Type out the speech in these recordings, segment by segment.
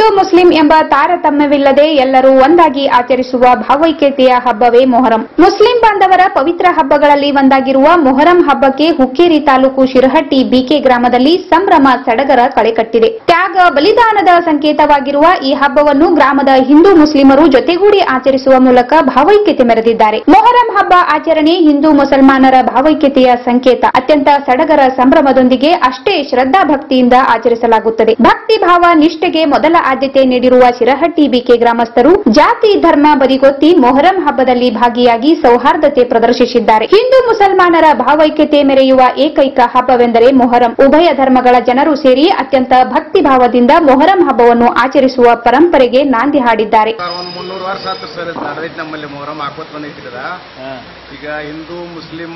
Muslim ಎಂಬ ತಾರತಮ್ಯವಿಲ್ಲದೆ ಎಲ್ಲರೂ ಒಂದಾಗಿ ಆಚರಿಸುವ ಭಾವೈಕ್ಯತೆಯ ಹಬ್ಬವೇ ಮೊಹರಂ ಮುಸ್ಲಿಂ ಬಾಂಧವರ ಪವಿತ್ರ ಹಬ್ಬಗಳಲ್ಲಿ ಒಂದಾಗಿರುವ ಮೊಹರಂ ಹಬ್ಬಕ್ಕೆ ಹುಕ್ಕೇರಿ ತಾಲೂಕು ಶಿರಹಟ್ಟಿ ಬಿಕೆ ಗ್ರಾಮದಲ್ಲಿ ಸಂಭ್ರಮ ಸಡಗರ ಕಳೆಕಟ್ಟಿದೆ ತ್ಯಾಗ ಬಲಿದಾನದ ಸಂಕೇತವಾಗಿರುವ ಈ ಹಬ್ಬವನ್ನು ಗ್ರಾಮದ ಹಿಂದೂ ಮುಸ್ಲಿಮರು ಜೊತೆಗೂಡಿ ಆಚರಿಸುವ ಮೂಲಕ ಭಾವೈಕ್ಯತೆ ಮೆರೆದಿದ್ದಾರೆ ಮೊಹರಂ ಹಬ್ಬ ಆಚರಣೆ ಹಿಂದೂ ಮುಸಲ್ಮಾನರ ಭಾವೈಕ್ಯತೆಯ ಸಂಕೇತ ಅತ್ಯಂತ ಸಡಗರ ಸಂಭ್ರಮದೊಂದಿಗೆ ಅಷ್ಟೇ ಶ್ರದ್ಧಾ ಭಕ್ತಿಯಿಂದ ಆಚರಿಸಲಾಗುತ್ತದೆ ಭಕ್ತಿ ಭಾವ ನಿಷ್ಠೆಗೆ ಮೊದಲ ಆದ್ಯತೆ ನೀಡಿರುವ ಶಿರಹಟ್ಟಿ ಬಿಕೆ ಗ್ರಾಮಸ್ಥರು ಜಾತಿ ಧರ್ಮ ಬದಿಗೊತ್ತಿ ಮೊಹರಂ ಹಬ್ಬದಲ್ಲಿ ಭಾಗಿಯಾಗಿ ಸೌಹಾರ್ದತೆ ಪ್ರದರ್ಶಿಸಿದ್ದಾರೆ ಹಿಂದೂ ಮುಸಲ್ಮಾನರ ಭಾವೈಕ್ಯತೆ ಮೆರೆಯುವ ಏಕೈಕ ಹಬ್ಬವೆಂದರೆ ಮೊಹರಂ ಉಭಯ ಧರ್ಮಗಳ ಜನರು ಸೇರಿ ಅತ್ಯಂತ ಭಕ್ತಿ ಭಾವದಿಂದ ಮೊಹರಂ ಹಬ್ಬವನ್ನು ಆಚರಿಸುವ ಪರಂಪರೆಗೆ ನಾಂದಿ ಹಾಡಿದ್ದಾರೆ ಸರ್ ಒಂದು ಮುನ್ನೂರು ವರ್ಷ ಆಯ್ತು ಸರ್ ಇದು ನಡೆದೈತಿ ನಮ್ಮಲ್ಲಿ ಮೊಹರಂ ಹಾಕೋತ್ ಬಂದೈತಿ ಇದ ಈಗ ಹಿಂದೂ ಮುಸ್ಲಿಮ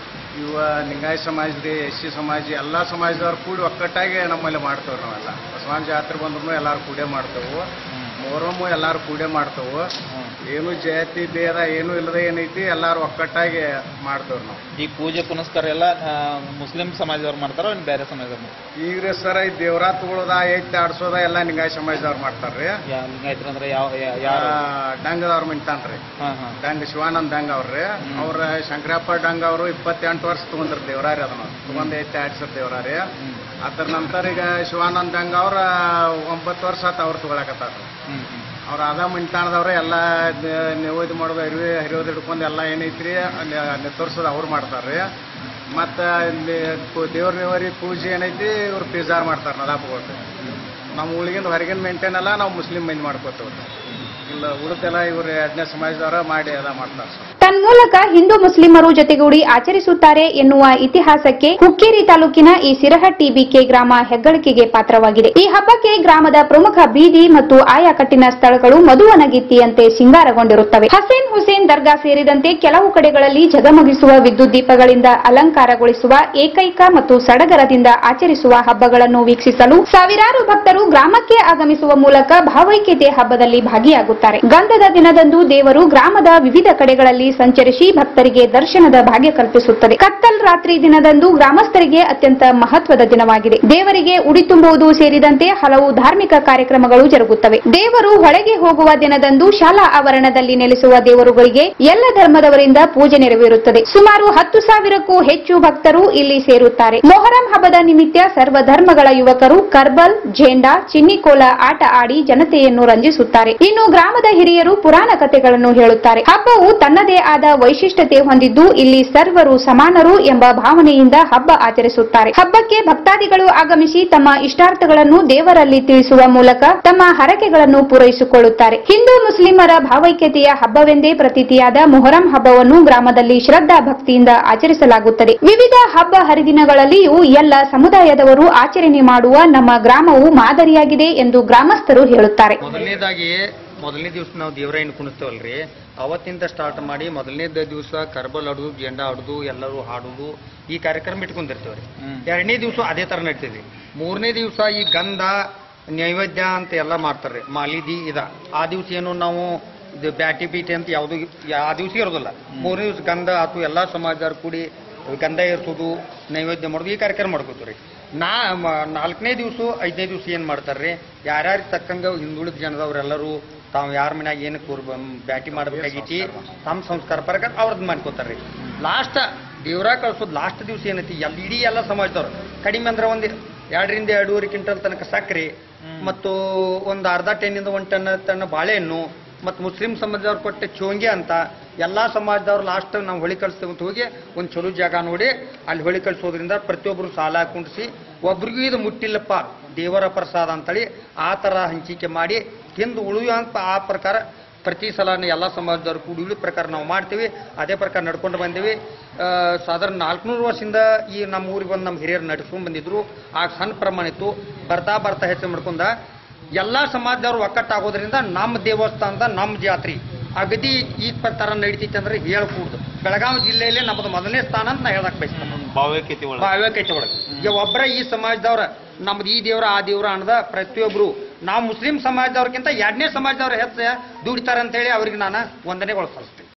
ಇವ ಲಿಂಗಾಯತ ಸಮಾಜ ರೀ ಎಸ್ ಸಿ ಸಮಾಜ ಎಲ್ಲ ಸಮಾಜದವ್ರು ಕೂಡಿ ಒಕ್ಕಟ್ಟಾಗಿ ನಮ್ಮಲ್ಲಿ ಮಾಡ್ತೇವೆ ನಾವೆಲ್ಲ ಬಸವಾನ ಜಾತ್ರೆ ಬಂದ್ರು ಎಲ್ಲಾರು ಕೂಡೇ ಮಾಡ್ತೇವೆ ಮೊಹರಮ್ಮು ಎಲ್ಲಾರು ಕೂಡೇ ಮಾಡ್ತೇವೆ ಏನು ಜಾತಿ ಭೇದ ಏನು ಇಲ್ಲದೆ ಏನೈತಿ ಎಲ್ಲಾರು ಒಕ್ಕಟ್ಟಾಗಿ ಮಾಡ್ತೇವೆ ನಾವು ಈ ಪೂಜೆ ಪುನಸ್ಕಾರ ಎಲ್ಲ ಆ, ಮುಸ್ಲಿಂ ಸಮಾಜದವ್ರು ಮಾಡ್ತಾರೋ ಇನ್ನು ಬೇರೆ ಸಮಾಜದವ್ರು ಮಾಡ್ತಾರೋ? ಈಗ ರೀ ಸರ್ ಈ ದೇವ್ರ ತಗೊಳ್ಳೋದ ಐತಿ ಆಡ್ಸೋದ ಎಲ್ಲ ಲಿಂಗಾಯತ ಸಮಾಜದವ್ರು ಮಾಡ್ತಾರ್ರಿ ಯಾ ಲಿಂಗಾಯತರು ಅಂದ್ರೆ ಯಾವ ಯಾ- ಯಾರು ಡಂಗದವ್ರು ಮಿಂಟಾನ್ರಿ ಹಾ ಹಾ ಡಂಗ್ ಶಿವಾನಂದ್ ಡಂಗ್ ಅವ್ರಿ ಅವ್ರ ಶಂಕರಪ್ಪ ಡಂಗ್ ಅವರು ಇಪ್ಪತ್ತೆಂಟು ವರ್ಷ ತಗೊಂಡ್ರ ದೇವರಾರಿ ಅದನ್ನ ತಗೊಂಡ್ ಐತೆ ಆಡ್ಸರ್ ದೇವರಾರಿ ಅದ್ರ ನಂತರ ಈಗ ಶಿವಾನಂದ್ ಡಂಗ್ ಅವ್ರ ಒಂಬತ್ತು ವರ್ಷ ಆತ ಅವ್ರು ತಗೊಳಕತ್ತಾರ ಹ್ಮ್ ಹ್ಮ್ ಅವ್ರ ಅದ ಮಿಂಟಾಣದವ್ರೆ ಎಲ್ಲ ನೈವೇದ್ಯ ಮಾಡೋದು ಹರಿವೆ ಹರಿಯೋದು ಹಿಡ್ಕೊಂಡು ಎಲ್ಲ ಏನೈತ್ರಿ ಅಲ್ಲಿ ತೋರ್ಸೋದು ಅವ್ರು ಮಾಡ್ತಾರ್ರಿ ಮತ್ತು ಇಲ್ಲಿ ಪು- ದೇವ್ರ ನೆವರಿ ಪೂಜೆ ಏನೈತಿ ಇವ್ರು ಪಿಜಾರ್ ಮಾಡ್ತಾರೆ ನದಾಪಗಳು ನಮ್ಮ ಉಳಿಗಿಂದ ಹೊರಗಿನ ಮೇಂಟೈನ್ ಎಲ್ಲ ನಾವು ಮುಸ್ಲಿಂ ಮಂದಿ ಮಾಡ್ಕೋತೇವೆ ಇಲ್ಲ ಉಳಿದೆಲ್ಲ ಇವ್ರು ಎರಡನೇ ಸಮಾಜದವ್ರ ಮಾಡಿ ಅದ ಮಾಡ್ತಾರೆ ಸರ್ ತನ್ಮೂಲಕ ಹಿಂದೂ ಮುಸ್ಲಿಮರು ಜೊತೆಗೂಡಿ ಆಚರಿಸುತ್ತಾರೆ ಎನ್ನುವ ಇತಿಹಾಸಕ್ಕೆ ಹುಕ್ಕೇರಿ ತಾಲೂಕಿನ ಈ ಸಿರಹಟ್ಟಿ ಬಿಕೆ ಗ್ರಾಮ ಹೆಗ್ಗಳಿಕೆಗೆ ಪಾತ್ರವಾಗಿದೆ ಈ ಹಬ್ಬಕ್ಕೆ ಗ್ರಾಮದ ಪ್ರಮುಖ ಬೀದಿ ಮತ್ತು ಆಯಾಕಟ್ಟಿನ ಸ್ಥಳಗಳು ಮಧುವನಗಿತ್ತಿಯಂತೆ ಸಿಂಗಾರಗೊಂಡಿರುತ್ತವೆ ಹಸೇನ್ ಹುಸೇನ್ ದರ್ಗಾ ಸೇರಿದಂತೆ ಕೆಲವು ಕಡೆಗಳಲ್ಲಿ ಜಗಮಗಿಸುವ ವಿದ್ಯುತ್ ದೀಪಗಳಿಂದ ಅಲಂಕಾರಗೊಳಿಸುವ ಏಕೈಕ ಮತ್ತು ಸಡಗರದಿಂದ ಆಚರಿಸುವ ಹಬ್ಬಗಳನ್ನು ವೀಕ್ಷಿಸಲು ಸಾವಿರಾರು ಭಕ್ತರು ಗ್ರಾಮಕ್ಕೆ ಆಗಮಿಸುವ ಮೂಲಕ ಭಾವೈಕ್ಯತೆ ಹಬ್ಬದಲ್ಲಿ ಭಾಗಿಯಾಗುತ್ತಾರೆ ಗಂಧದ ದಿನದಂದು ದೇವರು ಗ್ರಾಮದ ವಿವಿಧ ಕಡೆಗಳಲ್ಲಿ ಸಂಚರಿಸಿ ಭಕ್ತರಿಗೆ ದರ್ಶನದ ಭಾಗ್ಯ ಕಲ್ಪಿಸುತ್ತದೆ ಕತ್ತಲ್ ರಾತ್ರಿ ದಿನದಂದು ಗ್ರಾಮಸ್ಥರಿಗೆ ಅತ್ಯಂತ ಮಹತ್ವದ ದಿನವಾಗಿದೆ ದೇವರಿಗೆ ಉಡಿ ತುಂಬುವುದು ಸೇರಿದಂತೆ ಹಲವು ಧಾರ್ಮಿಕ ಕಾರ್ಯಕ್ರಮಗಳು ಜರುಗುತ್ತವೆ ದೇವರು ಹೊಳೆಗೆ ಹೋಗುವ ದಿನದಂದು ಶಾಲಾ ಆವರಣದಲ್ಲಿ ನೆಲೆಸುವ ದೇವರುಗಳಿಗೆ ಎಲ್ಲ ಧರ್ಮದವರಿಂದ ಪೂಜೆ ನೆರವೇರುತ್ತದೆ ಸುಮಾರು ಹತ್ತು ಸಾವಿರಕ್ಕೂ ಹೆಚ್ಚು ಭಕ್ತರು ಇಲ್ಲಿ ಸೇರುತ್ತಾರೆ ಮೊಹರಂ ಹಬ್ಬದ ನಿಮಿತ್ತ ಸರ್ವ ಧರ್ಮಗಳ ಯುವಕರು ಕರ್ಬಲ್ ಝೇಂಡಾ ಚಿನ್ನಿಕೋಲ ಆಟ ಆಡಿ ಜನತೆಯನ್ನು ರಂಜಿಸುತ್ತಾರೆ ಇನ್ನು ಗ್ರಾಮದ ಹಿರಿಯರು ಪುರಾಣ ಕಥೆಗಳನ್ನು ಹೇಳುತ್ತಾರೆ ಹಬ್ಬವು ತನ್ನದೇ ಆದ ವೈಶಿಷ್ಟ್ಯತೆ ಹೊಂದಿದ್ದು ಇಲ್ಲಿ ಸರ್ವರು ಸಮಾನರು ಎಂಬ ಭಾವನೆಯಿಂದ ಹಬ್ಬ ಆಚರಿಸುತ್ತಾರೆ ಹಬ್ಬಕ್ಕೆ ಭಕ್ತಾದಿಗಳು ಆಗಮಿಸಿ ತಮ್ಮ ಇಷ್ಟಾರ್ಥಗಳನ್ನು ದೇವರಲ್ಲಿ ತಿಳಿಸುವ ಮೂಲಕ ತಮ್ಮ ಹರಕೆಗಳನ್ನು ಪೂರೈಸಿಕೊಳ್ಳುತ್ತಾರೆ ಹಿಂದೂ ಮುಸ್ಲಿಮರ ಭಾವೈಕ್ಯತೆಯ ಹಬ್ಬವೆಂದೇ ಪ್ರತೀತಿಯಾದ ಮೊಹರಂ ಹಬ್ಬವನ್ನು ಗ್ರಾಮದಲ್ಲಿ ಶ್ರದ್ಧಾ ಭಕ್ತಿಯಿಂದ ಆಚರಿಸಲಾಗುತ್ತದೆ ವಿವಿಧ ಹಬ್ಬ ಹರಿದಿನಗಳಲ್ಲಿಯೂ ಎಲ್ಲ ಸಮುದಾಯದವರು ಆಚರಣೆ ಮಾಡುವ ನಮ್ಮ ಗ್ರಾಮವು ಮಾದರಿಯಾಗಿದೆ ಎಂದು ಗ್ರಾಮಸ್ಥರು ಹೇಳುತ್ತಾರೆ ಮೊದಲನೇದಾಗಿ ಮೊದಲನೇ ದಿವಸ ನಾವು ದೇವರಾಯನ ಕುಣಿಸ್ತೇವಲ್ರಿ ಅವತ್ತಿಂದ ಸ್ಟಾರ್ಟ್ ಮಾಡಿ ಮೊದಲನೇ ದಿವಸ ಕರ್ಬಲ್ ಆಡೋದು ಜೆಂಡಾ ಆಡೋದು ಎಲ್ಲರೂ ಹಾಡೋದು ಈ ಕಾರ್ಯಕ್ರಮ ಇಟ್ಕೊಂಡಿರ್ತೇವೆ ರೀ ಹ್ಮ್. ಎರಡನೇ ದಿವಸ ಅದೇ ಥರ ನಡೀತದೆ ಮೂರನೇ ದಿವಸ ಈ ಗಂಧ ನೈವೇದ್ಯ ಅಂತ ಎಲ್ಲ ಮಾಡ್ತಾರೆ ಮಾಲಿದಿ ಇದ ಆ ದಿವಸ ಏನು ನಾವು ಇದು ಬ್ಯಾಟಿ ಬೀಟಿ ಅಂತ ಯಾವುದು ಆ ದಿವಸ ಇರೋದಿಲ್ಲ ಮೂರನೇ ದಿವಸ ಗಂಧ ಆತು ಎಲ್ಲ ಸಮಾಜದವ್ರು ಕೂಡಿ ಗಂಧ ಏರ್ಸೋದು ನೈವೇದ್ಯ ಮಾಡೋದು ಈ ಕಾರ್ಯಕ್ರಮ ಮಾಡ್ಕೋತೀವಿ ರೀ ನಾ ಮ- ನಾಲ್ಕನೇ ದಿವಸ ಐದನೇ ದಿವಸ ಏನು ಮಾಡ್ತಾರ್ರಿ ಯಾರ್ಯಾರಿಗೆ ತಕ್ಕಂಗೆ ಹಿಂದುಳಿದ ಜನದವರೆಲ್ಲರೂ ತಾವು ಯಾರ ಮನ್ಯಾಗ ಏನು ಕೂರ್ ಬ್ಯಾಟಿ ಮಾಡ್ಬೇಕಾಗೈತಿ ತಮ್ಮ ಸಂಸ್ಕಾರ ಪ್ರಕಾರ ಅವ್ರದ್ದು ಮಾಡ್ಕೋತಾರ್ರಿ ಲಾಸ್ಟ್ ದೇವ್ರ ಕಳ್ಸೋದು ಲಾಸ್ಟ್ ದಿವಸ ಏನೈತಿ ಎಲ್ಲ ಇಡೀ ಎಲ್ಲ ಸಮಾಜದವ್ರು ಕಡಿಮೆ ಅಂದ್ರೆ ಒಂದು ಎರಡರಿಂದ ಎರಡೂವರೆ ಕ್ವಿಂಟಲ್ ತನಕ ಸಕ್ಕರೆ ಮತ್ತು ಒಂದು ಅರ್ಧ ಟನ್ನಿಂದ ಒಂದು ಟನ್ ತನ್ನ ಬಾಳೆಹಣ್ಣು ಮತ್ತು ಮುಸ್ಲಿಂ ಸಮಾಜದವ್ರು ಕೊಟ್ಟ ಚೋಂಗೆ ಅಂತ ಎಲ್ಲಾ ಸಮಾಜದವ್ರು ಲಾಸ್ಟ್ ನಾವು ಹೊಳಿ ಕಳಿಸ್ತೇವೆ ಅಂತ ಹೋಗಿ ಒಂದು ಚಲೋ ಜಾಗ ನೋಡಿ ಅಲ್ಲಿ ಹೊಳಿ ಕಳಿಸೋದ್ರಿಂದ ಪ್ರತಿಯೊಬ್ಬರು ಸಾಲ ಕುಂಡಿಸಿ ಒಬ್ರಿಗೂ ಇದು ಮುಟ್ಟಿಲ್ಲಪ್ಪ ದೇವರ ಪ್ರಸಾದ ಅಂತೇಳಿ ಆ ಥರ ಹಂಚಿಕೆ ಮಾಡಿ ತಿಂದು ಉಳಿಯುವಂತ ಆ ಪ್ರಕಾರ ಪ್ರತಿ ಸಲ ಎಲ್ಲ ಸಮಾಜದವ್ರು ಕೂಡಿ ಉಳಿ ಪ್ರಕಾರ ನಾವು ಮಾಡ್ತೀವಿ ಅದೇ ಪ್ರಕಾರ ನಡ್ಕೊಂಡು ಬಂದೀವಿ ಆ, ಸಾಧಾರಣ ನಾಲ್ಕುನೂರು ವರ್ಷದಿಂದ ಈ ನಮ್ಮ ಊರಿಗೆ ಬಂದು ನಮ್ಮ ಹಿರಿಯರು ನಡ್ಸ್ಕೊಂಡು ಬಂದಿದ್ರು ಆಗ ಸಣ್ಣ ಪ್ರಮಾಣ ಇತ್ತು ಬರ್ತಾ ಬರ್ತಾ ಹೆಚ್ಚು ಮಾಡ್ಕೊಂಡ ಎಲ್ಲ ಸಮಾಜದವ್ರು ಒಕ್ಕಟ್ಟಾಗೋದ್ರಿಂದ ನಮ್ಮ ದೇವಸ್ಥಾನದ ನಮ್ಮ ಜಾತ್ರೆ ಅಗದಿ ಈ ಪ್ರಕಾರ ನಡೀತೈತೆ ಅಂದ್ರೆ ಹೇಳ್ಕೂಡ್ದು ಬೆಳಗಾವಿ ಜಿಲ್ಲೆಯಲ್ಲೇ ನಮ್ಮದು ಮೊದಲನೇ ಸ್ಥಾನ ಅಂತ ನಾ ಹೇಳಕ್ ಬಯಸ್ತೇನೆ ಭಾವೈಕ್ಯತೆ ಒಳಗೆ ಭಾವ್ಯಕೈತೆ ಒಳಗೆ ಈಗ ಒಬ್ಬರ ಈ ಸಮಾಜದವ್ರ ನಮ್ದು ಈ ದೇವ್ರ ಆ ದೇವ್ರ ಅನ್ನದ ಪ್ರತಿಯೊಬ್ರು ನಾವು ಮುಸ್ಲಿಂ ಸಮಾಜದವ್ರಕ್ಕಿಂತ ಎರಡನೇ ಸಮಾಜದವ್ರ ಹೆಚ್ಚು ದುಡಿತಾರ ಅಂತೇಳಿ ಅವ್ರಿಗೆ ನಾನು ವಂದನೆಗೊಳಿಸ್ತಾರೆ